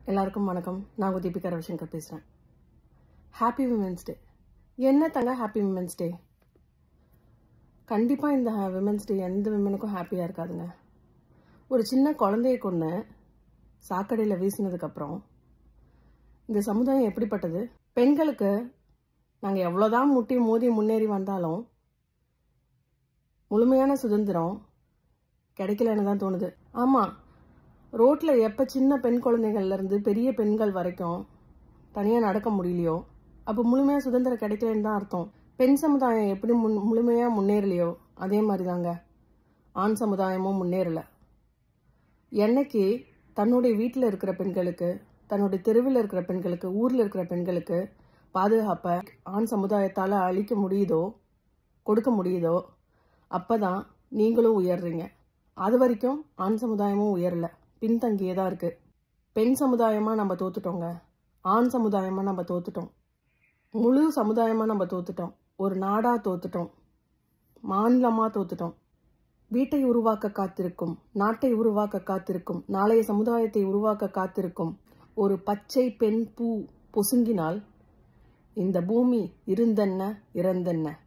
எல்லாருக்கும் வணக்கம் நான் உங்க தீபிகா ரவிசங்கர் பேசுகிறேன் ஹாப்பி விமென்ஸ் டே என்ன தங்க ஹாப்பி விமென்ஸ் டே கண்டிப்பாக இந்த விமென்ஸ் டே எந்த விமனுக்கும் ஹாப்பியாக இருக்காதுங்க ஒரு சின்ன குழந்தைய கொண்டு சாக்கடையில் வீசினதுக்கப்புறம் இந்த சமுதாயம் எப்படிப்பட்டது பெண்களுக்கு நாங்கள் எவ்வளோதான் முட்டி மோதி முன்னேறி வந்தாலும் முழுமையான சுதந்திரம் கிடைக்கலன்னு தான் தோணுது ஆமாம் ரோட்டில் எப்போ சின்ன பெண் குழந்தைகள்ல இருந்து பெரிய பெண்கள் வரைக்கும் தனியாக நடக்க முடியலையோ அப்போ முழுமையாக சுதந்திரம் கிடைக்கலன்னு தான் அர்த்தம் பெண் சமுதாயம் எப்படி முன் முழுமையாக முன்னேறலையோ அதே மாதிரி தாங்க ஆண் சமுதாயமும் முன்னேறல என்னைக்கு தன்னுடைய வீட்டில் இருக்கிற பெண்களுக்கு தன்னுடைய தெருவில் இருக்கிற பெண்களுக்கு ஊரில் இருக்கிற பெண்களுக்கு பாதுகாப்பை ஆண் சமுதாயத்தால் அளிக்க முடியுதோ கொடுக்க முடியுதோ அப்பதான் நீங்களும் உயர்றீங்க அது வரைக்கும் ஆண் சமுதாயமும் உயரல பின்தங்கியே தான் இருக்கு பெண் சமுதாயமா நம்ம தோத்துட்டோங்க ஆண் சமுதாயமா நம்ம தோத்துட்டோம் முழு சமுதாயமா நம்ம தோத்துட்டோம் ஒரு நாடா தோத்துட்டோம் மாநிலமா தோத்துட்டோம் வீட்டை உருவாக்க காத்திருக்கும் நாட்டை உருவாக்க காத்திருக்கும் நாளைய சமுதாயத்தை உருவாக்க காத்திருக்கும் ஒரு பச்சை பெண் பூ பொசுங்கினால் இந்த பூமி இருந்தென்ன இறந்தென்ன